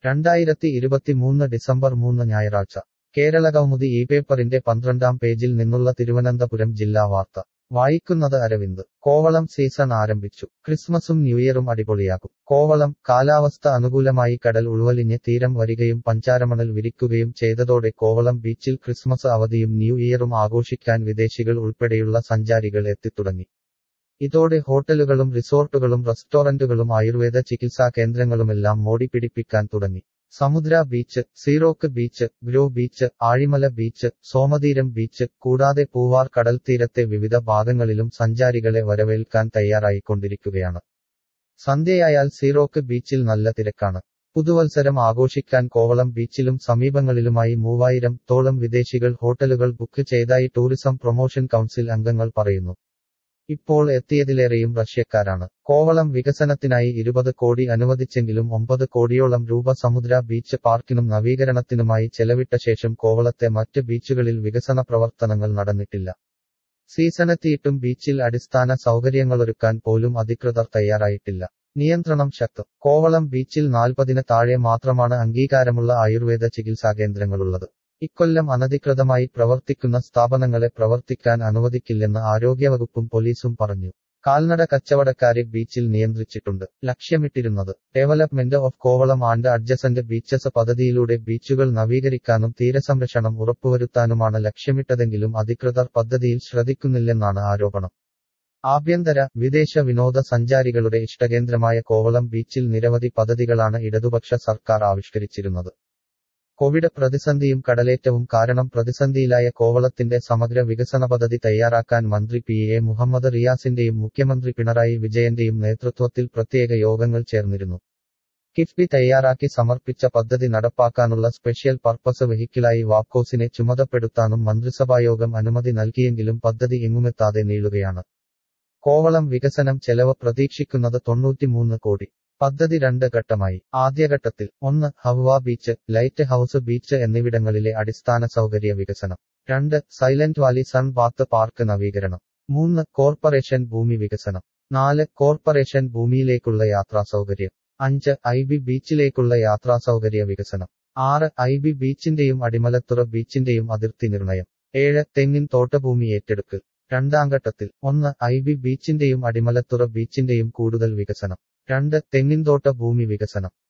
രണ്ടായിരത്തി ഇരുപത്തിമൂന്ന് ഡിസംബർ മൂന്ന് ഞായറാഴ്ച കേരളകൗമുദി ഈ പേപ്പറിന്റെ പന്ത്രണ്ടാം പേജിൽ നിന്നുള്ള തിരുവനന്തപുരം ജില്ലാ വാർത്ത വായിക്കുന്നത് അരവിന്ദ് കോവളം സീസൺ ആരംഭിച്ചു ക്രിസ്മസും ന്യൂഇയറും അടിപൊളിയാകും കോവളം കാലാവസ്ഥ അനുകൂലമായി കടൽ ഉൾവലിഞ്ഞ് തീരം വരികയും പഞ്ചാരമണൽ വിരിക്കുകയും ചെയ്തതോടെ കോവളം ബീച്ചിൽ ക്രിസ്മസ് അവധിയും ന്യൂ ഇയറും ആഘോഷിക്കാൻ വിദേശികൾ ഉൾപ്പെടെയുള്ള സഞ്ചാരികൾ എത്തിത്തുടങ്ങി ഇതോടെ ഹോട്ടലുകളും റിസോർട്ടുകളും റെസ്റ്റോറന്റുകളും ആയുർവേദ ചികിത്സാ കേന്ദ്രങ്ങളുമെല്ലാം മോടി പിടിപ്പിക്കാൻ തുടങ്ങി Samudra beach Searock beach grove beach Azhimala beach Somatheeram beach കൂടാതെ പൂവാർ കടൽത്തീരത്തെ വിവിധ ഭാഗങ്ങളിലും സഞ്ചാരികളെ വരവേൽക്കാൻ തയ്യാറായിക്കൊണ്ടിരിക്കുകയാണ് സന്ധ്യയായാൽ സീറോക്ക് ബീച്ചിൽ നല്ല തിരക്കാണ് പുതുവത്സരം ആഘോഷിക്കാൻ കോവളം ബീച്ചിലും സമീപങ്ങളിലുമായി മൂവായിരം തോളം വിദേശികൾ ഹോട്ടലുകൾ ബുക്ക് ചെയ്തായി ടൂറിസം പ്രൊമോഷൻ കൗൺസിൽ അംഗങ്ങൾ പറയുന്നു ഇപ്പോൾ എത്തിയതിലേറെയും റഷ്യക്കാരാണ് കോവളം വികസനത്തിനായി ഇരുപത് കോടി അനുവദിച്ചെങ്കിലും ഒമ്പത് കോടിയോളം രൂപ സമുദ്ര ബീച്ച് പാർക്കിനും നവീകരണത്തിനുമായി ചെലവിട്ട ശേഷം കോവളത്തെ മറ്റ് ബീച്ചുകളിൽ വികസന പ്രവർത്തനങ്ങൾ നടന്നിട്ടില്ല സീസണെത്തിയിട്ടും ബീച്ചിൽ അടിസ്ഥാന സൗകര്യങ്ങളൊരുക്കാൻ പോലും അധികൃതർ തയ്യാറായിട്ടില്ല നിയന്ത്രണം ശക്തം കോവളം ബീച്ചിൽ നാൽപ്പതിന് താഴെ മാത്രമാണ് അംഗീകാരമുള്ള ആയുർവേദ ചികിത്സാ കേന്ദ്രങ്ങളുള്ളത് ഇക്കൊല്ലം അനധികൃതമായി പ്രവർത്തിക്കുന്ന സ്ഥാപനങ്ങളെ പ്രവർത്തിക്കാൻ അനുവദിക്കില്ലെന്ന് ആരോഗ്യവകുപ്പും പോലീസും പറഞ്ഞു കാൽനട കച്ചവടക്കാരെ ബീച്ചിൽ നിയന്ത്രിച്ചിട്ടുണ്ട് ലക്ഷ്യമിട്ടിരുന്നത് development of Kovalam and adjacent beaches പദ്ധതിയിലൂടെ ബീച്ചുകൾ നവീകരിക്കാനും തീരസംരക്ഷണം ഉറപ്പുവരുത്താനുമാണ് ലക്ഷ്യമിട്ടതെങ്കിലും അധികൃതർ പദ്ധതിയിൽ ശ്രദ്ധിക്കുന്നില്ലെന്നാണ് ആരോപണം ആഭ്യന്തര വിദേശ വിനോദ സഞ്ചാരികളുടെ ഇഷ്ടകേന്ദ്രമായ കോവളം ബീച്ചിൽ നിരവധി പദ്ധതികളാണ് ഇടതുപക്ഷ സർക്കാർ ആവിഷ്കരിച്ചിരുന്നത് കോവിഡ് പ്രതിസന്ധിയും കടലേറ്റവും കാരണം പ്രതിസന്ധിയിലായ കോവളത്തിന്റെ സമഗ്ര വികസന പദ്ധതി തയ്യാറാക്കാൻ മന്ത്രി പി എ മുഹമ്മദ് റിയാസിന്റെയും മുഖ്യമന്ത്രി പിണറായി വിജയന്റെയും നേതൃത്വത്തിൽ പ്രത്യേക യോഗങ്ങൾ ചേർന്നിരുന്നു കിഫ്ബി തയ്യാറാക്കി സമർപ്പിച്ച പദ്ധതി നടപ്പാക്കാനുള്ള സ്പെഷ്യൽ പർപ്പസ് വെഹിക്കിളായി വാപ്കോസിനെ ചുമതപ്പെടുത്താനും മന്ത്രിസഭായോഗം അനുമതി നൽകിയെങ്കിലും പദ്ധതി എങ്ങുമെത്താതെ നീളുകയാണ് കോവളം വികസനം ചെലവ് പ്രതീക്ഷിക്കുന്നത് തൊണ്ണൂറ്റിമൂന്ന് കോടി പദ്ധതി രണ്ട് ഘട്ടമായി ആദ്യഘട്ടത്തിൽ ഒന്ന് Hawa beach lighthouse beach എന്നിവിടങ്ങളിലെ അടിസ്ഥാന സൗകര്യ വികസനം രണ്ട് silent valley sun bath park നവീകരണം മൂന്ന് കോർപ്പറേഷൻ ഭൂമി വികസനം നാല് കോർപ്പറേഷൻ ഭൂമിയിലേക്കുള്ള യാത്രാ സൗകര്യം അഞ്ച് ഐ ബി ബീച്ചിലേക്കുള്ള യാത്രാ സൗകര്യ വികസനം ആറ് ഐ ബി ബീച്ചിന്റെയും അടിമലത്തുറ ബീച്ചിന്റെയും അതിർത്തി നിർണയം ഏഴ് തെങ്ങിൻ തോട്ടഭൂമി ഏറ്റെടുക്കൽ രണ്ടാം ഘട്ടത്തിൽ ഒന്ന് ഐ ബി ബീച്ചിന്റെയും അടിമലത്തുറ ബീച്ചിന്റെയും കൂടുതൽ വികസനം രണ്ട് തെങ്ങിൻതോട്ട ഭൂമി വികസനം